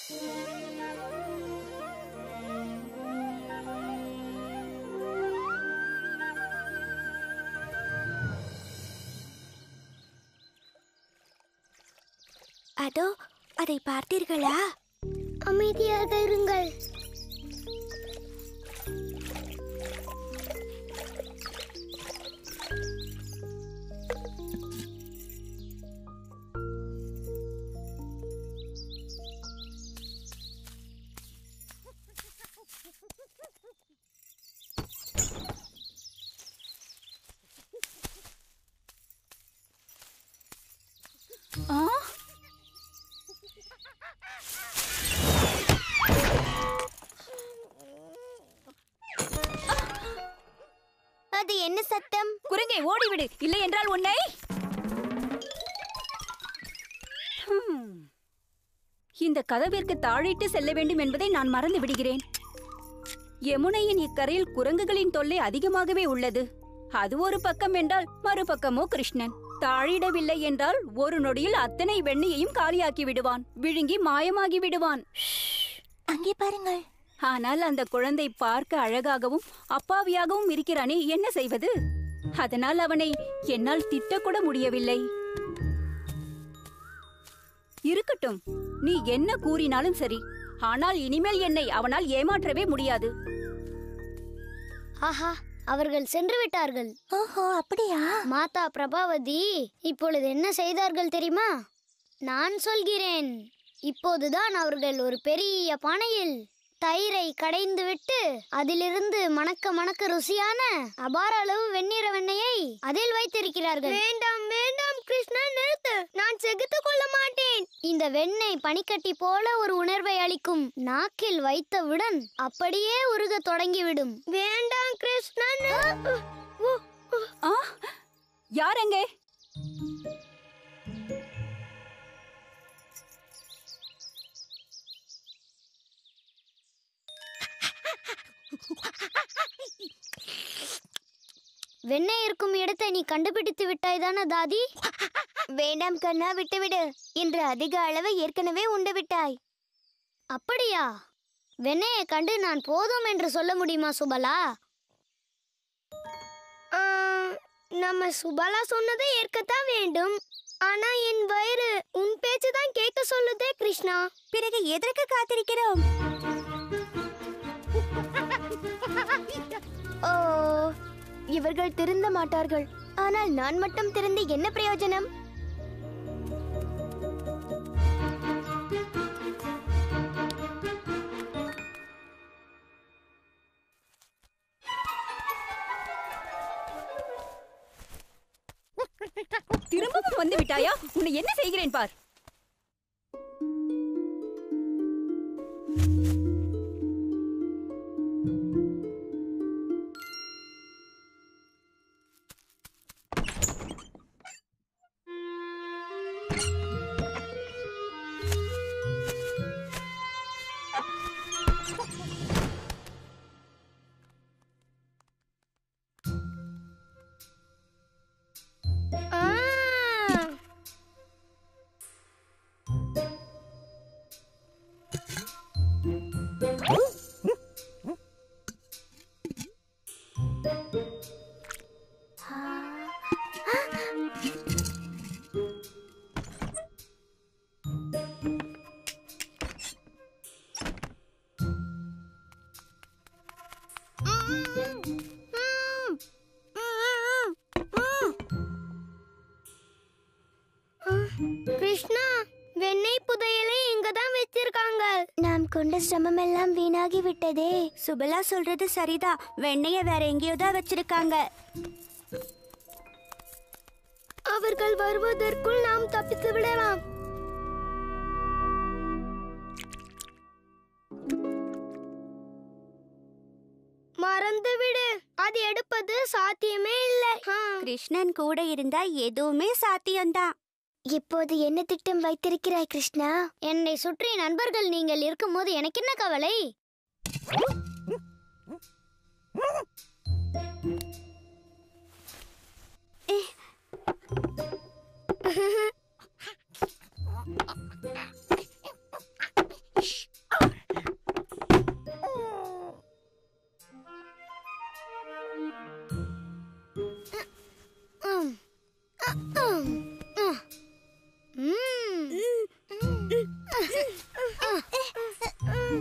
அதோ அதை பார்த்தீர்களா அமைதியாக இருங்கள் ஆ அது என்ன சத்தம் குரங்கே ஓடிவிடு இல்லை என்றால் உன்னை ஹம். இந்த கதவிற்கு தாழிட்டு செல்ல வேண்டும் என்பதை நான் மறந்து விடுகிறேன் யமுனையின் இக்கரையில் குரங்குகளின் தொல்லை அதிகமாகவே உள்ளது அது ஒரு பக்கம் என்றால் மறுபக்கமோ கிருஷ்ணன் தாழிடவில்லை என்றால் ஒரு நொடியில் அத்தனை வெண்ணையையும் காலியாக்கி விடுவான் விழுங்கி மாயமாகி விடுவான் அங்கே பாருங்கள் ஆனால் அந்த குழந்தை பார்க்க அழகாகவும் அப்பாவியாகவும் இருக்கிறானே என்ன செய்வது அதனால் அவனை என்னால் திட்டக்கூட முடியவில்லை இருக்கட்டும் நீ என்ன கூறினாலும் சரி ஆனால் இனிமேல் என்னை அவனால் ஏமாற்றவே முடியாது ஆஹா அவர்கள் சென்று விட்டார்கள் ஓஹோ அப்படியா மாதா பிரபாவதி இப்பொழுது என்ன செய்தார்கள் தெரியுமா நான் சொல்கிறேன் இப்போதுதான் அவர்கள் ஒரு பெரிய பானையில் தயிரை கடைந்து விட்டு அதிலிருந்து மணக்க மணக்க ருசியான அபார அளவு வெண்ணிற வெண்ணையை அதில் வைத்திருக்கிறார்கள் வேண்டாம் வேண்டாம் கிருஷ்ணா நிறுத்து நான் செகுத்து கொள்ள மாட்டேன் இந்த வெண்ணெய் பனிக்கட்டி போல ஒரு உணர்வை அளிக்கும் நாக்கில் வைத்தவுடன் அப்படியே உருக தொடங்கிவிடும் வேண்டாம் கிருஷ்ணா ஆ யார் அங்கே வெண்ணெய் இருக்கும் இடத்தை நீ கண்டுபிடித்து விட்டாய் தானே தாதி வேண்டாம் கண்ணா விட்டுவிடு இன்று அதிக அளவு ஏற்கனவே உண்டு விட்டாய் அப்படியா வெண்ணெயை கண்டு நான் போதும் என்று சொல்ல முடியுமா சுபலா நம்ம சுபலா சொன்னதை ஏற்கத்தான் வேண்டும் ஆனா என் வயிறு உன் பேச்சு தான் கேட்க சொல்லுதே கிருஷ்ணா பிறகு எதற்கு காத்திருக்கிறோம் ஓ இவர்கள் திருந்த மாட்டார்கள் ஆனால் நான் மட்டும் திருந்து என்ன பிரயோஜனம் திரும்பவும் வந்து விட்டாயா உன்னை என்ன செய்கிறேன் பார் கிருஷ்ணா வெண்ணெய் புதையலை இங்க தான் வச்சிருக்காங்க நாம் கொண்ட சிரமம் எல்லாம் வீணாகி விட்டதே சுபலா சொல்றது சரிதான் வெண்ணைய வேற எங்கேயோ தான் வச்சிருக்காங்க அவர்கள் வருவதற்குள் நாம் தப்பித்து விடலாம் மறந்து விடு அது எடுப்பது சாத்தியமே இல்லை கிருஷ்ணன் கூட இருந்தா எதுவுமே சாத்தியம்தான் இப்போது என்ன திட்டம் வைத்திருக்கிறாய் கிருஷ்ணா என்னை சுற்றி நண்பர்கள் நீங்கள் இருக்கும்போது எனக்கு என்ன கவலை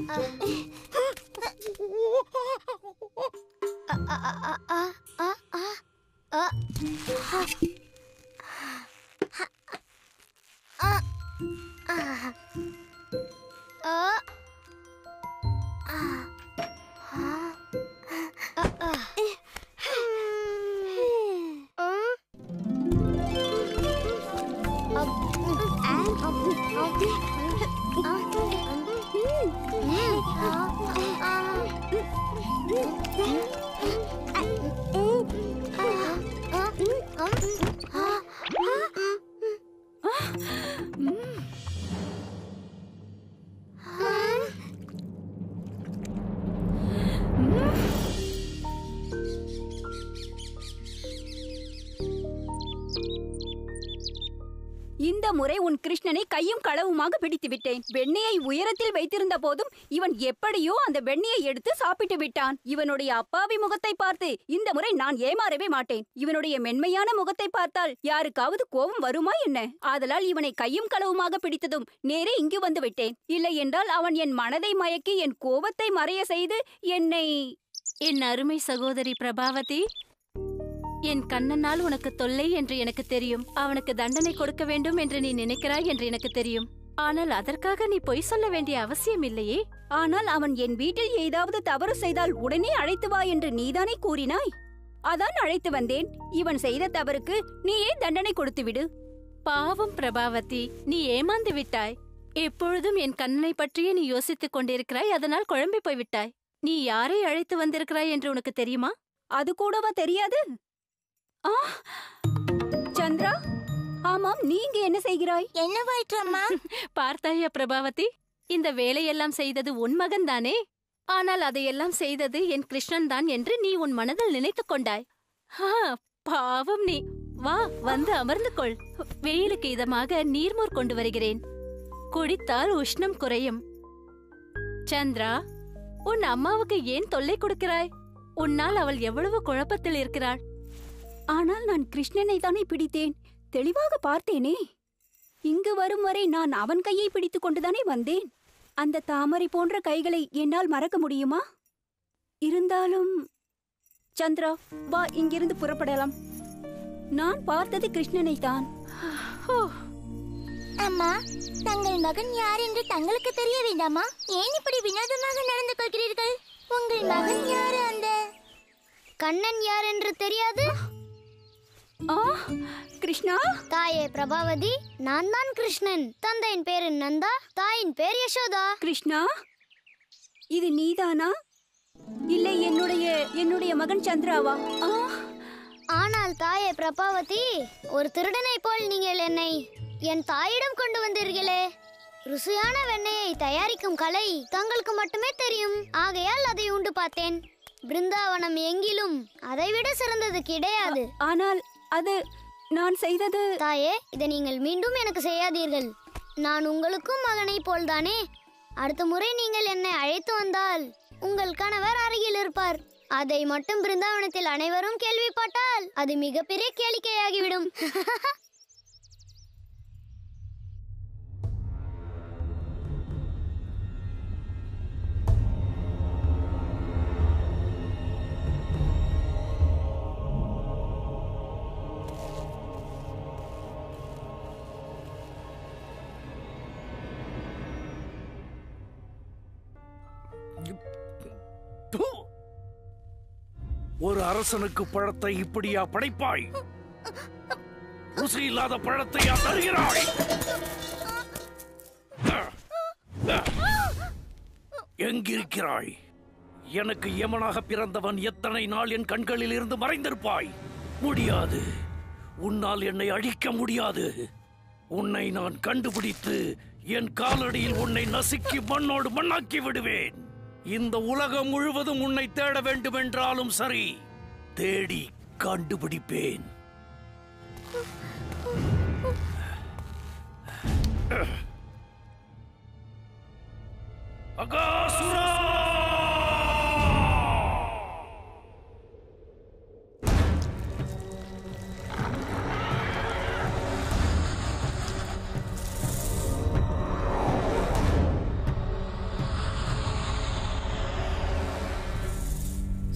அ, அ, அ, அ, அ, அ. அ. இந்த முறை உன் கிருஷ்ணனை கையும் களவுமாக பிடித்து விட்டேன் வெண்ணெயை உயரத்தில் வைத்திருந்த போதும் இவன் எப்படியோ அந்த வெண்ணெயை எடுத்து சாப்பிட்டு விட்டான் இவனுடைய அப்பாவி முகத்தை பார்த்து இந்த முறை நான் ஏமாறவே மாட்டேன் இவனுடைய மென்மையான முகத்தை பார்த்தால் யாருக்காவது கோபம் வருமா என்ன ஆதலால் இவனை கையும் களவுமாக பிடித்ததும் நேரே இங்கு வந்து விட்டேன் இல்லை என்றால் அவன் என் மனதை மயக்கி என் கோபத்தை மறைய செய்து என்னை என் அருமை சகோதரி பிரபாவதி என் கண்ணனால் உனக்கு தொல்லை என்று எனக்கு தெரியும் அவனுக்கு தண்டனை கொடுக்க வேண்டும் என்று நீ நினைக்கிறாய் என்று எனக்கு தெரியும் ஆனால் அதற்காக நீ பொய் சொல்ல வேண்டிய அவசியம் இல்லையே ஆனால் அவன் என் வீட்டில் ஏதாவது தவறு செய்தால் உடனே அழைத்து வா என்று நீதானே கூறினாய் அதான் அழைத்து வந்தேன் இவன் செய்த தவறுக்கு நீயே தண்டனை கொடுத்து விடு பாவம் பிரபாவதி நீ ஏமாந்து விட்டாய் எப்பொழுதும் என் கண்ணனை பற்றியே நீ யோசித்துக் கொண்டிருக்கிறாய் அதனால் குழம்பி போய்விட்டாய் நீ யாரை அழைத்து வந்திருக்கிறாய் என்று உனக்கு தெரியுமா அது கூடவா தெரியாது ஆ சந்திரா ஆமாம் நீங்க என்ன செய்கிறாய் என்னவாயிற்றம்மா பார்த்தாயா பிரபாவதி இந்த வேலையெல்லாம் செய்தது உன் மகன்தானே ஆனால் அதையெல்லாம் செய்தது என் கிருஷ்ணன் தான் என்று நீ உன் மனதில் நினைத்துக் கொண்டாய் ஹா பாவம் நீ வா வந்து அமர்ந்து கொள் வெயிலுக்கு இதமாக நீர்மோர் கொண்டு வருகிறேன் குடித்தால் உஷ்ணம் குறையும் சந்திரா உன் அம்மாவுக்கு ஏன் தொல்லை கொடுக்கிறாய் உன்னால் அவள் எவ்வளவு குழப்பத்தில் இருக்கிறாள் ஆனால் நான் கிருஷ்ணனை தானே பிடித்தேன் தெளிவாக பார்த்தேனே இங்கு வரும் வரை நான் அவன் கையை பிடித்துக் கொண்டுதானே வந்தேன் அந்த தாமரை போன்ற கைகளை என்னால் மறக்க முடியுமா இருந்தாலும் சந்திரா வா இங்கிருந்து புறப்படலாம் நான் பார்த்தது கிருஷ்ணனை தான் அம்மா தங்கள் மகன் யார் என்று தங்களுக்கு தெரிய வேண்டாமா ஏன் இப்படி வினோதமாக நடந்து கொள்கிறீர்கள் உங்கள் மகன் யாரு அந்த கண்ணன் யார் என்று தெரியாது ஆ கிருஷ்ணா தாயே பிரபாவதி நான் தான் கிருஷ்ணன் தந்தையின் பேரு நந்தா தாயின் பேர் யசோதா கிருஷ்ணா இது நீதானா இல்லை என்னுடைய என்னுடைய மகன் சந்திராவா ஆ ஆனால் தாயே பிரபாவதி ஒரு திருடனை போல் நீங்கள் என்னை என் தாயிடம் கொண்டு வந்தீர்களே ருசியான வெண்ணெயை தயாரிக்கும் கலை தங்களுக்கு மட்டுமே தெரியும் ஆகையால் அதை உண்டு பார்த்தேன் பிருந்தாவனம் எங்கிலும் அதைவிட சிறந்தது கிடையாது ஆனால் அது நான் செய்தது தாயே இதை நீங்கள் மீண்டும் எனக்கு செய்யாதீர்கள் நான் உங்களுக்கும் மகனை போல்தானே அடுத்த முறை நீங்கள் என்னை அழைத்து வந்தால் உங்கள் கணவர் அருகில் இருப்பார் அதை மட்டும் பிருந்தாவனத்தில் அனைவரும் கேள்விப்பட்டால் அது மிகப்பெரிய கேளிக்கையாகிவிடும் ப்பு! ஒரு அரசனுக்கு பழத்தை இப்படியா படைப்பாய் ருசி இல்லாத பழத்தையா தருகிறாய் எங்கிருக்கிறாய் எனக்கு யமனாக பிறந்தவன் எத்தனை நாள் என் கண்களில் இருந்து மறைந்திருப்பாய் முடியாது உன்னால் என்னை அழிக்க முடியாது உன்னை நான் கண்டுபிடித்து என் காலடியில் உன்னை நசுக்கி மண்ணோடு மண்ணாக்கி விடுவேன் இந்த உலகம் முழுவதும் உன்னை தேட வேண்டுமென்றாலும் சரி தேடி கண்டுபிடிப்பேன் அகாசுரா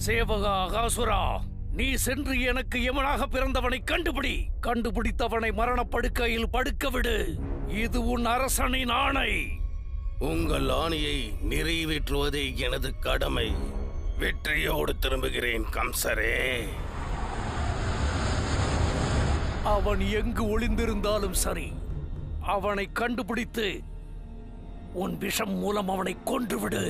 சேவகா அகாசுரா நீ சென்று எனக்கு யமனாக பிறந்தவனை கண்டுபிடி கண்டுபிடித்தவனை மரணப்படுக்கையில் படுக்க விடு இது உன் அரசனின் ஆணை உங்கள் ஆணையை நிறைவேற்றுவதே எனது கடமை வெற்றியோடு திரும்புகிறேன் கம்சரே அவன் எங்கு ஒளிந்திருந்தாலும் சரி அவனை கண்டுபிடித்து உன் விஷம் மூலம் அவனை கொன்றுவிடு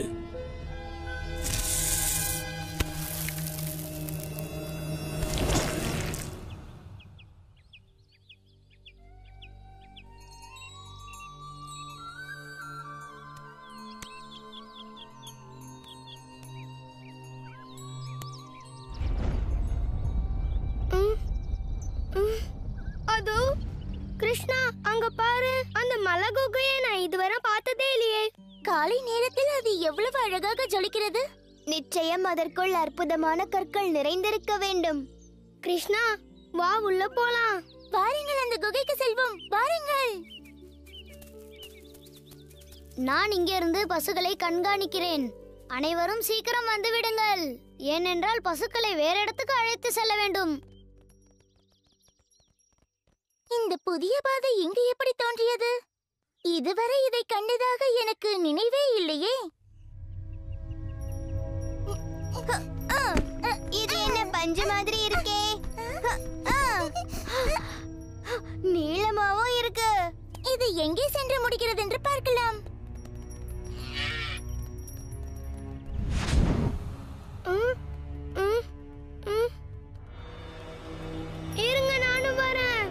அதோ கிருஷ்ணா அங்க பாரு அந்த மலை குகையை நான் இதுவரை பார்த்ததே இல்லையே காலை நேரத்தில் அது எவ்வளவு அழகாக ஜொலிக்கிறது நிச்சயம் அதற்குள் அற்புதமான கற்கள் நிறைந்திருக்க வேண்டும் கிருஷ்ணா வா உள்ள போலாம் வாருங்கள் அந்த குகைக்கு செல்வோம் வாருங்கள் நான் இங்கிருந்து பசுகளை கண்காணிக்கிறேன் அனைவரும் சீக்கிரம் வந்து விடுங்கள் ஏனென்றால் பசுக்களை வேற இடத்துக்கு அழைத்து செல்ல வேண்டும் இந்த புதிய பாதை இங்கு எப்படி தோன்றியது இதுவரை இதை கண்டதாக எனக்கு நினைவே இல்லையே இது என்ன பஞ்சு மாதிரி இருக்கே நீளமாவும் இருக்கு இது எங்கே சென்று முடிகிறது என்று பார்க்கலாம் இருங்க நானும் வரேன்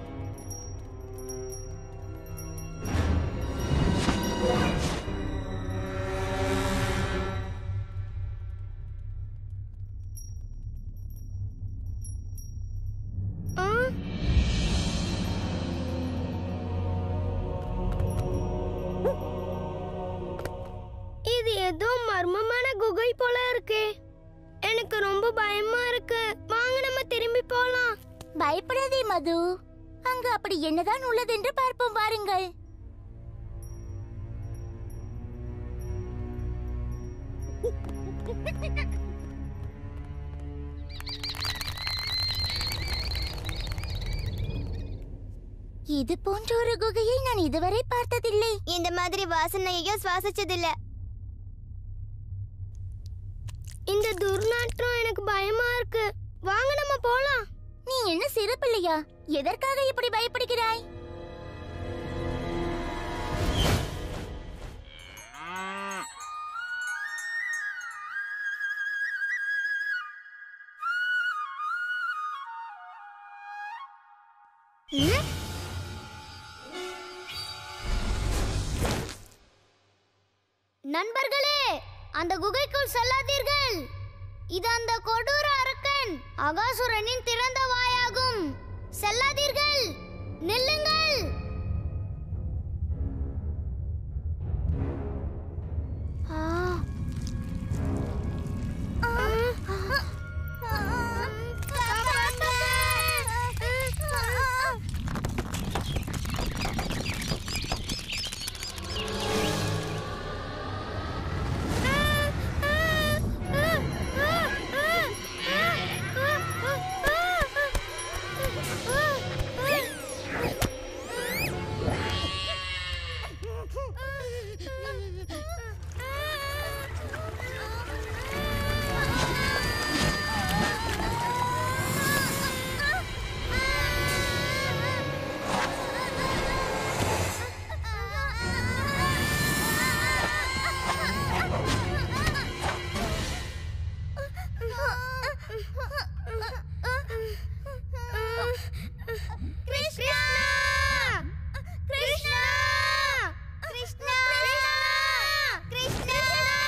இது ஏதோ மர்மமான குகை போல இருக்கே எனக்கு ரொம்ப பயமா இருக்கு வாங்க நம்ம திரும்பி போலாம் பயப்படாதே மது அங்கு அப்படி என்னதான் உள்ளது என்று பார்ப்போம் வாருங்கள் இது போன்ற ஒரு குகையை நான் இதுவரை பார்த்ததில்லை இந்த மாதிரி வாசனையையும் சுவாசிச்சதில்ல இந்த துர்நாற்றம் எனக்கு பயமா இருக்கு வாங்க நம்ம போலாம் நீ என்ன சிறு பிள்ளையா எதற்காக இப்படி பயப்படுகிறாய் நண்பர்களே அந்த குகைக்குள் செல்லாதீர்கள் இது அந்த கொடூர அரக்கன் அகாசுரனின் திறந்த வாயாகும் செல்லாதீர்கள் நில்லுங்கள் ஆ. கிருஷ்ணா கிருஷ்ணா கிருஷ்ணா கிருஷ்ணா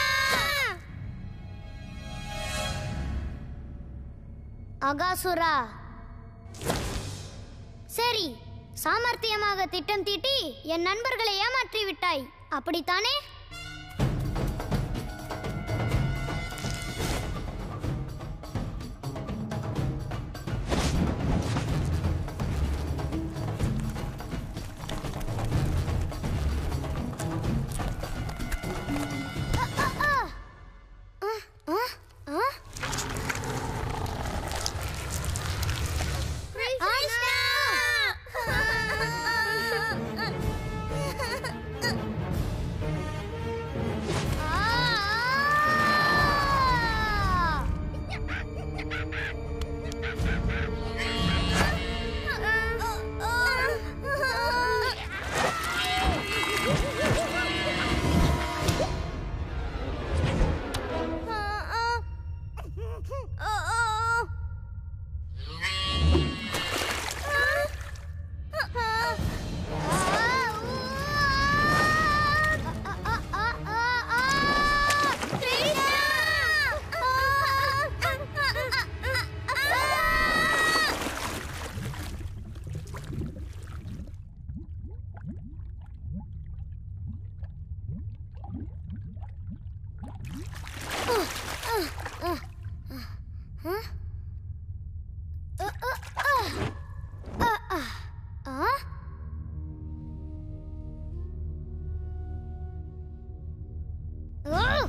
அகாசுரா சரி சாமர்த்தியமாக திட்டம் தீட்டி என் நண்பர்களை ஏமாற்றி விட்டாய் அப்படித்தானே ஆ? ஆ? ஆ ஆ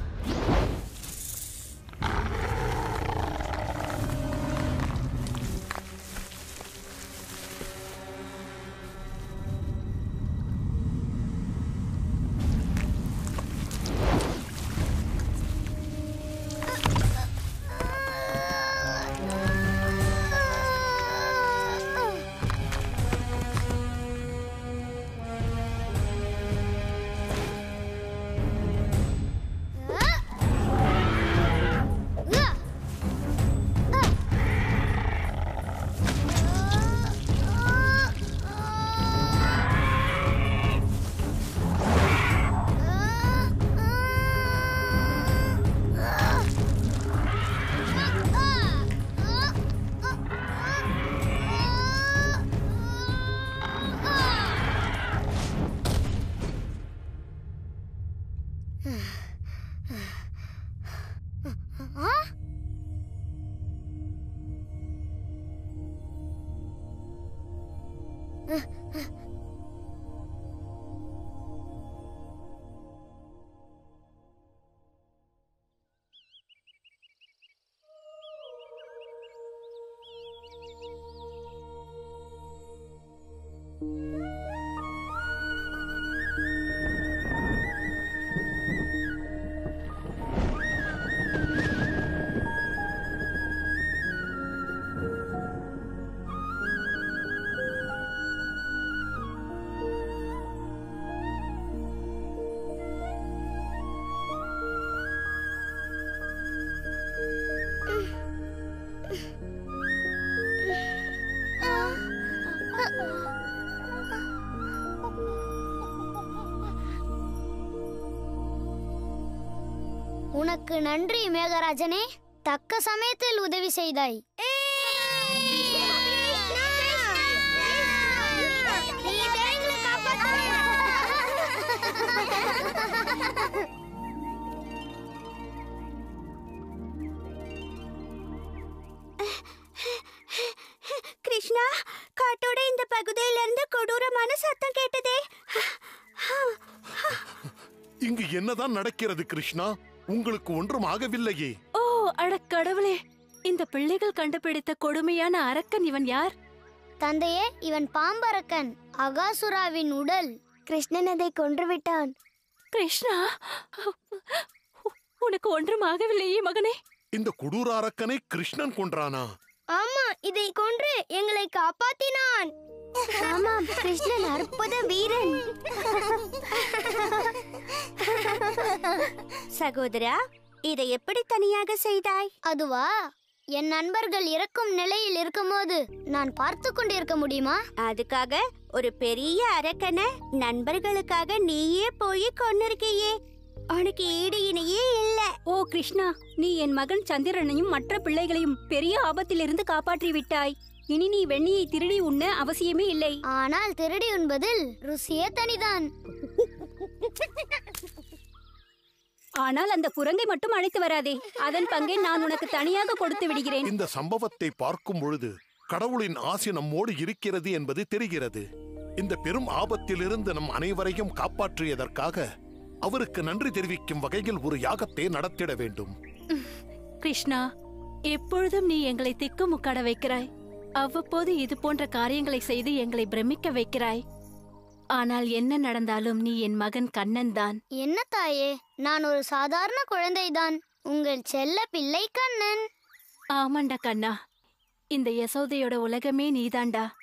உனக்கு நன்றி மேகராஜனே தக்க சமயத்தில் உதவி செய்தாய் கிருஷ்ணா காட்டோட இந்த பகுதியில இருந்து கொடூரமான சத்தம் கேட்டதே இங்கு என்னதான் நடக்கிறது கிருஷ்ணா உங்களுக்கு ஒன்றும் ஆகவில்லையே ஓ அடக் கடவுளே இந்த பிள்ளைகள் கண்டுபிடித்த கொடுமையான அரக்கன் இவன் யார் தந்தையே இவன் பாம்பரக்கன் அகாசுராவின் உடல் கிருஷ்ணன் அதை கொன்றுவிட்டான் கிருஷ்ணா உனக்கு ஒன்றும் ஆகவில்லையே மகனே இந்த கொடூர அரக்கனை கிருஷ்ணன் கொன்றானா ஆமா இதை கொன்று எங்களை காப்பாத்தினான் ஆமாம் கிருஷ்ணன் அற்புத வீரன் சகோதரா இதை எப்படி தனியாக செய்தாய் அதுவா என் நண்பர்கள் இறக்கும் நிலையில் இருக்கும்போது நான் பார்த்து கொண்டிருக்க முடியுமா அதுக்காக ஒரு பெரிய அரக்கனை நண்பர்களுக்காக நீயே போய் கொன்னிருக்கியே உனக்கு ஈடு இணையே இல்ல ஓ கிருஷ்ணா நீ என் மகன் சந்திரனையும் மற்ற பிள்ளைகளையும் பெரிய ஆபத்திலிருந்து காப்பாற்றி விட்டாய் இனி நீ வெண்ணியை திருடி உண்ண அவசியமே இல்லை ஆனால் திருடி உண்பதில் ருசியே தனிதான் ஆனால் அந்த குரங்கை மட்டும் அழைத்து வராதே அதன் பங்கை நான் உனக்கு தனியாக கொடுத்து விடுகிறேன் இந்த சம்பவத்தை பார்க்கும் பொழுது கடவுளின் ஆசி நம்மோடு இருக்கிறது என்பது தெரிகிறது இந்த பெரும் ஆபத்திலிருந்து நம் அனைவரையும் காப்பாற்றியதற்காக அவருக்கு நன்றி தெரிவிக்கும் வகையில் ஒரு யாகத்தை நடத்திட வேண்டும் கிருஷ்ணா எப்பொழுதும் நீ எங்களை திக்குமுக்காட வைக்கிறாய் அவ்வப்போது இது போன்ற காரியங்களை செய்து எங்களை பிரமிக்க வைக்கிறாய் ஆனால் என்ன நடந்தாலும் நீ என் மகன் கண்ணன் தான் என்ன தாயே நான் ஒரு சாதாரண குழந்தைதான் உங்கள் செல்ல பிள்ளை கண்ணன் ஆமாண்டா கண்ணா இந்த யசோதையோட உலகமே நீதாண்டா